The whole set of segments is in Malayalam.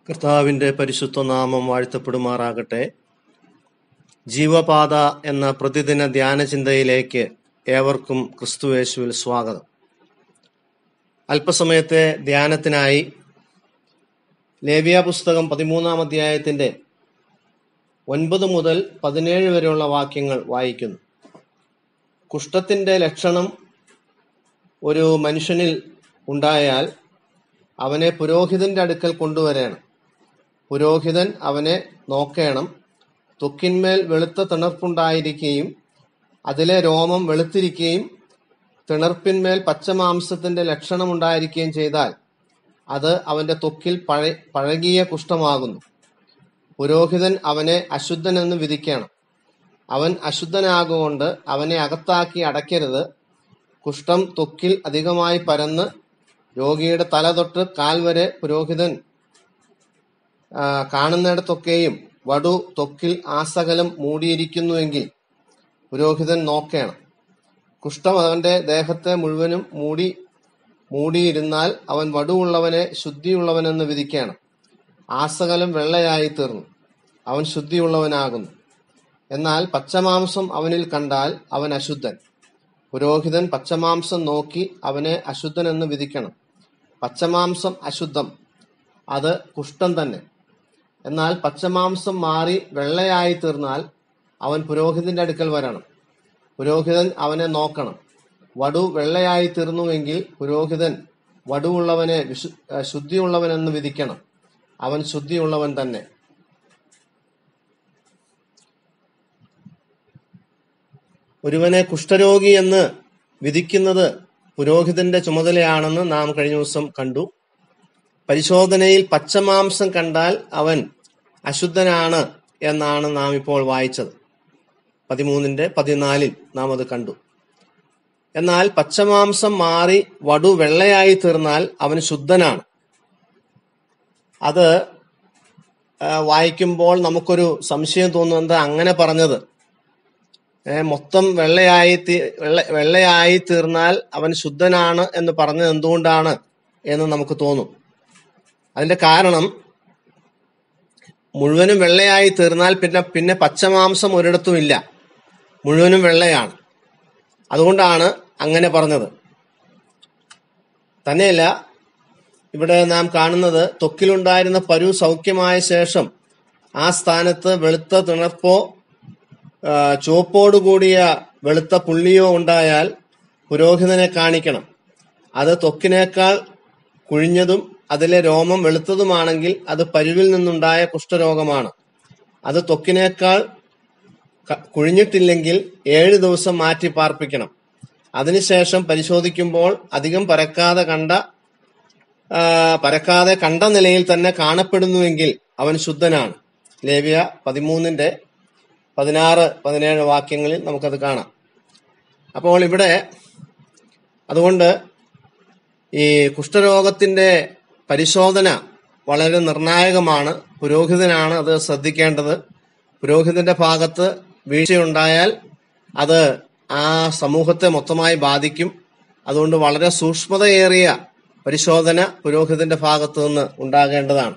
കർത്താവിന്റെ പരിശുദ്ധ നാമം വാഴ്ത്തപ്പെടുമാറാകട്ടെ ജീവപാത എന്ന പ്രതിദിന ധ്യാന ചിന്തയിലേക്ക് ഏവർക്കും ക്രിസ്തുവേശുവിൽ സ്വാഗതം അല്പസമയത്തെ ധ്യാനത്തിനായി ലേവ്യ പുസ്തകം പതിമൂന്നാം അധ്യായത്തിന്റെ ഒൻപത് മുതൽ പതിനേഴ് വരെയുള്ള വാക്യങ്ങൾ വായിക്കുന്നു കുഷ്ഠത്തിന്റെ ലക്ഷണം ഒരു മനുഷ്യനിൽ ഉണ്ടായാൽ അവനെ പുരോഹിതന്റെ അടുക്കൽ കൊണ്ടുവരണം പുരോഹിതൻ അവനെ നോക്കേണം ത്വക്കിന്മേൽ വെളുത്ത തിണർപ്പുണ്ടായിരിക്കുകയും അതിലെ രോമം വെളുത്തിരിക്കുകയും തിണർപ്പിന്മേൽ പച്ചമാംസത്തിന്റെ ലക്ഷണമുണ്ടായിരിക്കുകയും ചെയ്താൽ അത് അവന്റെ ത്വക്കിൽ പഴ പഴകിയ കുഷ്ഠമാകുന്നു പുരോഹിതൻ അവനെ അശുദ്ധനെന്ന് വിധിക്കണം അവൻ അശുദ്ധനാകൊണ്ട് അവനെ അകത്താക്കി അടയ്ക്കരുത് കുഷ്ഠം ത്വക്കിൽ അധികമായി പരന്ന് രോഗിയുടെ തല തൊട്ട് കാൽ വരെ പുരോഹിതൻ ആ, കാണുന്നിടത്തൊക്കെയും വടു ത്വക്കിൽ ആസകലം മൂടിയിരിക്കുന്നുവെങ്കിൽ പുരോഹിതൻ നോക്കണം കുഷ്ഠം അവന്റെ ദേഹത്തെ മുഴുവനും മൂടി മൂടിയിരുന്നാൽ അവൻ വടുവുള്ളവനെ ശുദ്ധിയുള്ളവനെന്ന് വിധിക്കണം ആസകലം വെള്ളയായി തീർന്നു അവൻ ശുദ്ധിയുള്ളവനാകുന്നു എന്നാൽ പച്ചമാംസം അവനിൽ കണ്ടാൽ അവൻ അശുദ്ധൻ പുരോഹിതൻ പച്ചമാംസം നോക്കി അവനെ അശുദ്ധനെന്ന് വിധിക്കണം പച്ചമാംസം അശുദ്ധം അത് കുഷ്ഠം തന്നെ എന്നാൽ പച്ചമാംസം മാറി വെള്ളയായി തീർന്നാൽ അവൻ പുരോഹിതന്റെ അടുക്കൽ വരണം പുരോഹിതൻ അവനെ നോക്കണം വടു വെള്ളയായി തീർന്നുവെങ്കിൽ പുരോഹിതൻ വടുവുള്ളവനെ വിശു ഏഹ് ശുദ്ധിയുള്ളവനെന്ന് വിധിക്കണം അവൻ ശുദ്ധിയുള്ളവൻ തന്നെ ഒരുവനെ കുഷ്ഠരോഗി എന്ന് വിധിക്കുന്നത് പുരോഹിതന്റെ ചുമതലയാണെന്ന് നാം കഴിഞ്ഞ ദിവസം കണ്ടു പരിശോധനയിൽ പച്ചമാംസം കണ്ടാൽ അവൻ അശുദ്ധനാണ് എന്നാണ് നാം ഇപ്പോൾ വായിച്ചത് പതിമൂന്നിന്റെ പതിനാലിൽ നാം അത് കണ്ടു എന്നാൽ പച്ചമാംസം മാറി വടു വെള്ളയായി തീർന്നാൽ അവൻ ശുദ്ധനാണ് അത് ആ, വായിക്കുമ്പോൾ നമുക്കൊരു സംശയം തോന്നുന്നത് അങ്ങനെ പറഞ്ഞത് ഏ, മൊത്തം വെള്ളയായി തീ- വെള്ള വെള്ളയായി തീർന്നാൽ അവൻ ശുദ്ധനാണ് എന്ന് പറഞ്ഞത് എന്തുകൊണ്ടാണ് എന്ന് നമുക്ക് തോന്നും അതിന്റെ കാരണം മുഴുവനും വെള്ളയായി തീർന്നാൽ പിന്നെ പിന്നെ പച്ചമാംസം ഒരിടത്തും ഇല്ല മുഴുവനും വെള്ളയാണ് അതുകൊണ്ടാണ് അങ്ങനെ പറഞ്ഞത് തന്നെയല്ല ഇവിടെ നാം കാണുന്നത് ത്വക്കിലുണ്ടായിരുന്ന പരു സൗഖ്യമായ ശേഷം ആ സ്ഥാനത്ത് വെളുത്ത തിണർപ്പോ ആ, ചുവപ്പോടുകൂടിയ വെളുത്ത പുള്ളിയോ ഉണ്ടായാൽ പുരോഹിതനെ കാണിക്കണം അത് ത്വക്കിനേക്കാൾ കുഴിഞ്ഞതും അതിലെ രോമം വെളുത്തതുമാണെങ്കിൽ അത് പരുവിൽ നിന്നുണ്ടായ കുഷ്ഠരോഗമാണ് അത് ത്വക്കിനേക്കാൾ ക- കുഴിഞ്ഞിട്ടില്ലെങ്കിൽ ഏഴ് ദിവസം മാറ്റി പാർപ്പിക്കണം അതിനുശേഷം പരിശോധിക്കുമ്പോൾ അധികം പരക്കാതെ കണ്ട ആ, പരക്കാതെ കണ്ട നിലയിൽ തന്നെ കാണപ്പെടുന്നുവെങ്കിൽ അവൻ ശുദ്ധനാണ് ലേവ്യ പതിമൂന്നിന്റെ പതിനാറ് പതിനേഴ് വാക്യങ്ങളിൽ നമുക്കത് കാണാം അപ്പോൾ ഇവിടെ അതുകൊണ്ട് ഈ കുഷ്ഠരോഗത്തിന്റെ പരിശോധന വളരെ നിർണായകമാണ് പുരോഹിതനാണ് അത് ശ്രദ്ധിക്കേണ്ടത് പുരോഹിതന്റെ ഭാഗത്ത് വീഴ്ചയുണ്ടായാൽ അത് ആ സമൂഹത്തെ മൊത്തമായി ബാധിക്കും അതുകൊണ്ട് വളരെ സൂക്ഷ്മതയേറിയ പരിശോധന പുരോഹിതന്റെ ഭാഗത്തു നിന്ന് ഉണ്ടാകേണ്ടതാണ്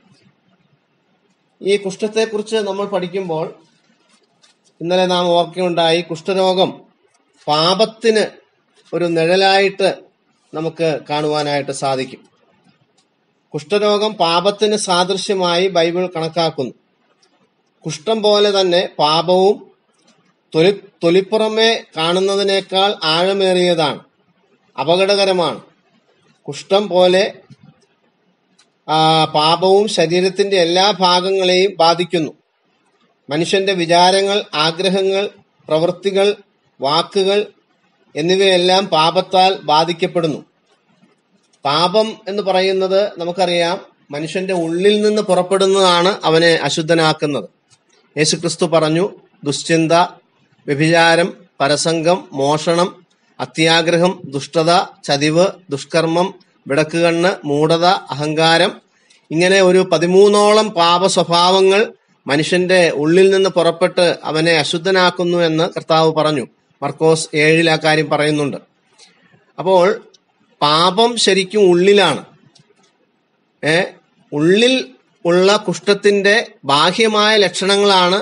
ഈ കുഷ്ഠത്തെക്കുറിച്ച് നമ്മൾ പഠിക്കുമ്പോൾ ഇന്നലെ നാം ഓർക്കുകയുണ്ടായി കുഷ്ഠരോഗം പാപത്തിന് ഒരു നിഴലായിട്ട് നമുക്ക് കാണുവാനായിട്ട് സാധിക്കും കുഷ്ഠരോഗം പാപത്തിന് സാദൃശ്യമായി ബൈബിൾ കണക്കാക്കുന്നു കുഷ്ഠം പോലെ തന്നെ പാപവും തൊലി തൊലിപ്പുറമെ കാണുന്നതിനേക്കാൾ ആഴമേറിയതാണ് അപകടകരമാണ് കുഷ്ഠം പോലെ ആ, പാപവും ശരീരത്തിന്റെ എല്ലാ ഭാഗങ്ങളെയും ബാധിക്കുന്നു മനുഷ്യന്റെ വിചാരങ്ങൾ ആഗ്രഹങ്ങൾ പ്രവൃത്തികൾ വാക്കുകൾ എന്നിവയെല്ലാം പാപത്താൽ ബാധിക്കപ്പെടുന്നു പാപം എന്ന് പറയുന്നത് നമുക്കറിയാം മനുഷ്യന്റെ ഉള്ളിൽ നിന്ന് പുറപ്പെടുന്നതാണ് അവനെ അശുദ്ധനാക്കുന്നത് യേശുക്രിസ്തു പറഞ്ഞു ദുശ്ചിന്ത വ്യഭിചാരം പരസംഗം മോഷണം അത്യാഗ്രഹം ദുഷ്ടത ചതിവ് ദുഷ്കർമ്മം വിടക്കുകണ്ണ് മൂഢത അഹങ്കാരം ഇങ്ങനെ ഒരു പതിമൂന്നോളം പാപ സ്വഭാവങ്ങൾ മനുഷ്യന്റെ ഉള്ളിൽ നിന്ന് പുറപ്പെട്ട് അവനെ അശുദ്ധനാക്കുന്നു എന്ന് കർത്താവ് പറഞ്ഞു മർക്കോസ് ഏഴിൽ ആ കാര്യം പറയുന്നുണ്ട് അപ്പോൾ പാപം ശരിക്കും ഉള്ളിലാണ് ഏ ഉള്ളിൽ ഉള്ള കുഷ്ഠത്തിന്റെ ബാഹ്യമായ ലക്ഷണങ്ങളാണ്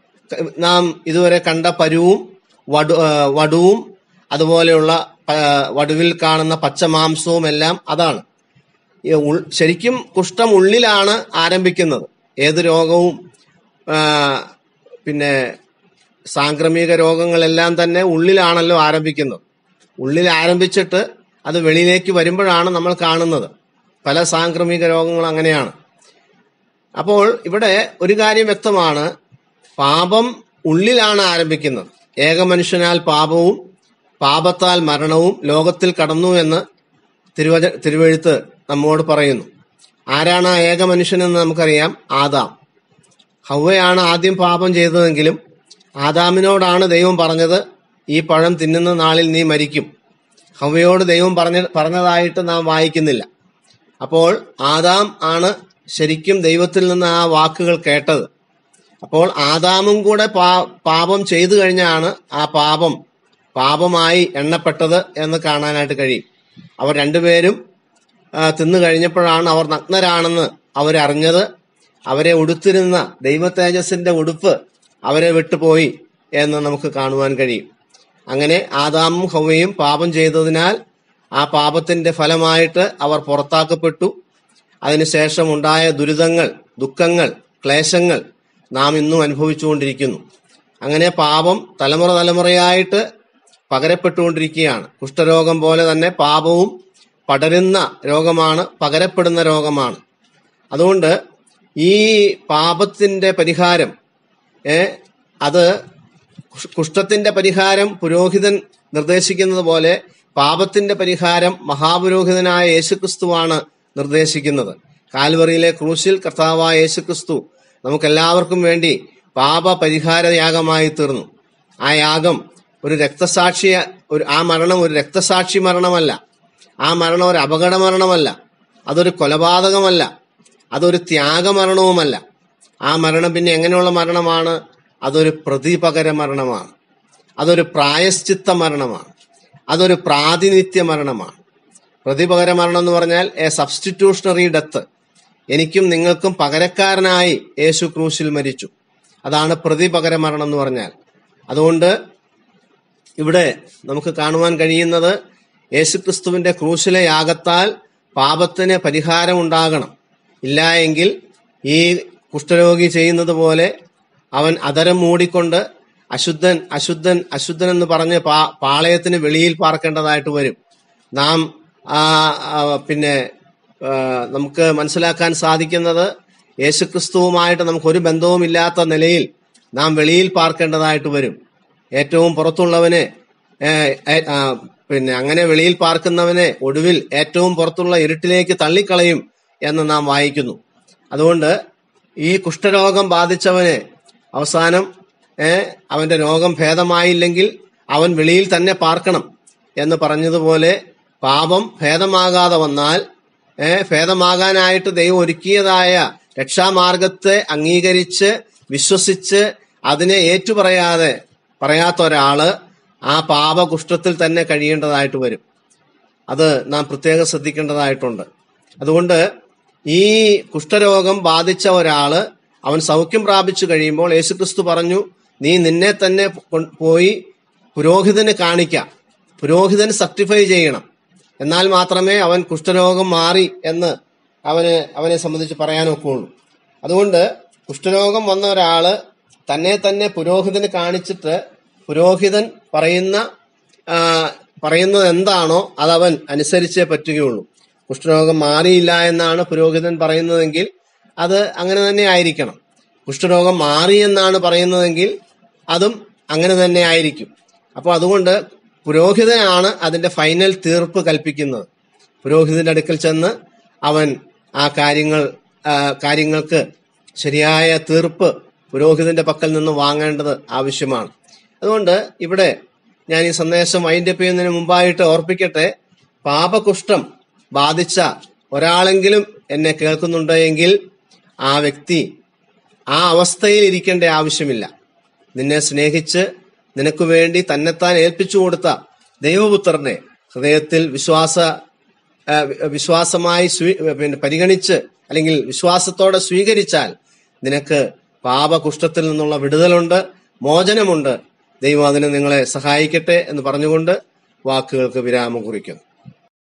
നാം ഇതുവരെ കണ്ട പരുവും വടു ആ, വടുവും അതുപോലെയുള്ള ആ, വടുവിൽ കാണുന്ന പച്ചമാംസവും എല്ലാം അതാണ് ഈ ഉൾ- ശരിക്കും കുഷ്ഠം ഉള്ളിലാണ് ആരംഭിക്കുന്നത് ഏത് രോഗവും ആ, പിന്നെ സാംക്രമിക രോഗങ്ങളെല്ലാം തന്നെ ഉള്ളിലാണല്ലോ ആരംഭിക്കുന്നത് ഉള്ളിൽ ആരംഭിച്ചിട്ട് അത് വെളിയിലേക്ക് വരുമ്പോഴാണ് നമ്മൾ കാണുന്നത് പല സാംക്രമിക രോഗങ്ങളും അങ്ങനെയാണ് അപ്പോൾ ഇവിടെ ഒരു കാര്യം വ്യക്തമാണ് പാപം ഉള്ളിലാണ് ആരംഭിക്കുന്നത് ഏക മനുഷ്യനാൽ പാപവും പാപത്താൽ മരണവും ലോകത്തിൽ കടന്നു എന്ന് തിരുവച തിരുവെഴുത്ത് നമ്മോട് പറയുന്നു ആരാണ് ആ ഏക മനുഷ്യനെന്ന് നമുക്കറിയാം ആദാം ഹൗവയാണ് ആദ്യം പാപം ചെയ്തതെങ്കിലും ആദാമിനോടാണ് ദൈവം പറഞ്ഞത് ഈ പഴം തിന്നുന്ന നാളിൽ നീ മരിക്കും ഹൗവയോട് ദൈവം പറഞ്ഞ പറഞ്ഞതായിട്ട് നാം വായിക്കുന്നില്ല അപ്പോൾ ആദാം ആണ് ശരിക്കും ദൈവത്തിൽ നിന്ന് ആ വാക്കുകൾ കേട്ടത് അപ്പോൾ ആദാമും കൂടെ പാ പാപം ചെയ്തു കഴിഞ്ഞാണ് ആ പാപം പാപമായി എണ്ണപ്പെട്ടത് എന്ന് കാണാനായിട്ട് കഴിയും അവർ രണ്ടുപേരും ആ, തിന്നു കഴിഞ്ഞപ്പോഴാണ് അവർ നഗ്നരാണെന്ന് അവരറിഞ്ഞത് അവരെ ഉടുത്തിരുന്ന ദൈവ തേജസ്സിന്റെ ഉടുപ്പ് അവരെ വിട്ടുപോയി എന്ന് നമുക്ക് കാണുവാൻ കഴിയും അങ്ങനെ ആദാമും ഹൗവയും പാപം ചെയ്തതിനാൽ ആ പാപത്തിന്റെ ഫലമായിട്ട് അവർ പുറത്താക്കപ്പെട്ടു അതിനുശേഷം ഉണ്ടായ ദുരിതങ്ങൾ ദുഃഖങ്ങൾ ക്ലേശങ്ങൾ നാം ഇന്നും അനുഭവിച്ചുകൊണ്ടിരിക്കുന്നു അങ്ങനെ പാപം തലമുറ തലമുറയായിട്ട് പകരപ്പെട്ടുകൊണ്ടിരിക്കുകയാണ് കുഷ്ഠരോഗം പോലെ തന്നെ പാപവും പടരുന്ന രോഗമാണ് പകരപ്പെടുന്ന രോഗമാണ് അതുകൊണ്ട് ഈ പാപത്തിന്റെ പരിഹാരം ഏ അത് കുഷ്- കുഷ്ഠത്തിന്റെ പരിഹാരം പുരോഹിതൻ നിർദ്ദേശിക്കുന്നത് പോലെ പാപത്തിന്റെ പരിഹാരം മഹാപുരോഹിതനായ യേശുക്രിസ്തുവാണ് നിർദ്ദേശിക്കുന്നത് കാൽവറിയിലെ ക്രൂശിൽ കർത്താവായ യേശുക്രിസ്തു നമുക്കെല്ലാവർക്കും വേണ്ടി പാപ പരിഹാര യാഗമായി തീർന്നു ആ യാഗം ഒരു രക്തസാക്ഷിയ ഒരു ആ മരണം ഒരു രക്തസാക്ഷി മരണമല്ല ആ മരണം ഒരു അപകട മരണമല്ല അതൊരു കൊലപാതകമല്ല അതൊരു ത്യാഗമരണവുമല്ല ആ മരണം പിന്നെ എങ്ങനെയുള്ള മരണമാണ് അതൊരു പ്രതിപകര മരണമാണ് അതൊരു പ്രായശ്ചിത്ത മരണമാണ് അതൊരു പ്രാതിനിധ്യ മരണമാണ് പ്രതിപകര മരണം എന്ന് പറഞ്ഞാൽ എ സബ്സ്റ്റിറ്റ്യൂഷണറി ഡെത്ത് എനിക്കും നിങ്ങൾക്കും പകരക്കാരനായി യേശു ക്രൂശിൽ മരിച്ചു അതാണ് പ്രതിപകര മരണം എന്ന് പറഞ്ഞാൽ അതുകൊണ്ട് ഇവിടെ നമുക്ക് കാണുവാൻ കഴിയുന്നത് യേശുക്രിസ്തുവിന്റെ ക്രൂശിലെ യാഗത്താൽ പാപത്തിന് പരിഹാരം ഉണ്ടാകണം ഇല്ല എങ്കിൽ ഈ കുഷ്ഠരോഗി ചെയ്യുന്നത് പോലെ അവൻ അതരം മൂടിക്കൊണ്ട് അശുദ്ധൻ അശുദ്ധൻ അശുദ്ധൻ എന്ന് പറഞ്ഞ് പാ പാളയത്തിന് വെളിയിൽ പാർക്കേണ്ടതായിട്ട് വരും നാം ആ, ആ, പിന്നെ ആ, നമുക്ക് മനസ്സിലാക്കാൻ സാധിക്കുന്നത് യേശുക്രിസ്തുവുമായിട്ട് നമുക്ക് ഒരു ബന്ധവുമില്ലാത്ത നിലയിൽ നാം വെളിയിൽ പാർക്കേണ്ടതായിട്ട് വരും ഏറ്റവും പുറത്തുള്ളവനെ ഏ, ഏ, ആ, പിന്നെ അങ്ങനെ വെളിയിൽ പാർക്കുന്നവനെ ഒടുവിൽ ഏറ്റവും പുറത്തുള്ള ഇരുട്ടിലേക്ക് തള്ളിക്കളയും എന്ന് നാം വായിക്കുന്നു അതുകൊണ്ട് ഈ കുഷ്ഠരോഗം ബാധിച്ചവനെ അവസാനം ഏ, അവന്റെ രോഗം ഭേദമായില്ലെങ്കിൽ അവൻ വെളിയിൽ തന്നെ പാർക്കണം എന്ന് പറഞ്ഞതുപോലെ പാപം ഭേദമാകാതെ വന്നാൽ ഏ, ഭേദമാകാനായിട്ട് ദൈവം ഒരുക്കിയതായ രക്ഷാമാർഗത്തെ അംഗീകരിച്ച് വിശ്വസിച്ച് അതിനെ ഏറ്റുപറയാതെ പറയാത്ത ഒരാള് ആ പാപകുഷ്ഠത്തിൽ തന്നെ കഴിയേണ്ടതായിട്ട് വരും അത് നാം പ്രത്യേകം ശ്രദ്ധിക്കേണ്ടതായിട്ടുണ്ട് അതുകൊണ്ട് ഈ കുഷ്ഠരോഗം ബാധിച്ച ഒരാള് അവൻ സൗഖ്യം പ്രാപിച്ചു കഴിയുമ്പോൾ യേശുക്രിസ്തു പറഞ്ഞു നീ നിന്നെ തന്നെ കൊ- പോയി പുരോഹിതന് കാണിക്കാം പുരോഹിതൻ സർട്ടിഫൈ ചെയ്യണം എന്നാൽ മാത്രമേ അവൻ കുഷ്ഠരോഗം മാറി എന്ന് അവന് അവനെ സംബന്ധിച്ച് പറയാനൊക്കുള്ളൂ അതുകൊണ്ട് കുഷ്ഠരോഗം വന്ന ഒരാള് തന്നെ തന്നെ പുരോഹിതന് കാണിച്ചിട്ട് പുരോഹിതൻ പറയുന്ന ആ, പറയുന്നത് എന്താണോ അതവൻ അനുസരിച്ചേ പറ്റുകയുള്ളൂ കുഷ്ഠരോഗം മാറിയില്ല എന്നാണ് പുരോഹിതൻ പറയുന്നതെങ്കിൽ അത് അങ്ങനെ തന്നെ ആയിരിക്കണം കുഷ്ഠരോഗം മാറി എന്നാണ് പറയുന്നതെങ്കിൽ അതും അങ്ങനെ തന്നെ ആയിരിക്കും അപ്പോൾ അതുകൊണ്ട് പുരോഹിതനാണ് അതിന്റെ ഫൈനൽ തീർപ്പ് കൽപ്പിക്കുന്നത് പുരോഹിതന്റെ അടുക്കൽ ചെന്ന് അവൻ ആ കാര്യങ്ങൾ ആ, കാര്യങ്ങൾക്ക് ശരിയായ തീർപ്പ് പുരോഹിതന്റെ പക്കൽ നിന്ന് വാങ്ങേണ്ടത് ആവശ്യമാണ് അതുകൊണ്ട് ഇവിടെ ഞാൻ ഈ സന്ദേശം വൈൻഡപ്പ് ചെയ്യുന്നതിന് മുമ്പായിട്ട് ഓർപ്പിക്കട്ടെ പാപകുഷ്ഠം ബാധിച്ച ഒരാളെങ്കിലും എന്നെ കേൾക്കുന്നുണ്ട് എങ്കിൽ ആ വ്യക്തി ആ അവസ്ഥയിൽ ഇരിക്കേണ്ട ആവശ്യമില്ല നിന്നെ സ്നേഹിച്ച് നിനക്ക് വേണ്ടി തന്നെത്താൻ ഏൽപ്പിച്ചു കൊടുത്ത ദൈവപുത്രനെ ഹൃദയത്തിൽ വിശ്വാസ ആ, വി- വിശ്വാസമായി സ്വീ- പിന്നെ പരിഗണിച്ച് അല്ലെങ്കിൽ വിശ്വാസത്തോടെ സ്വീകരിച്ചാൽ നിനക്ക് പാപകുഷ്ഠത്തിൽ നിന്നുള്ള വിടുതലുണ്ട് മോചനമുണ്ട് ദൈവം അതിന് നിങ്ങളെ സഹായിക്കട്ടെ എന്ന് പറഞ്ഞുകൊണ്ട് വാക്കുകൾക്ക് വിരാമം കുറിക്കുന്നു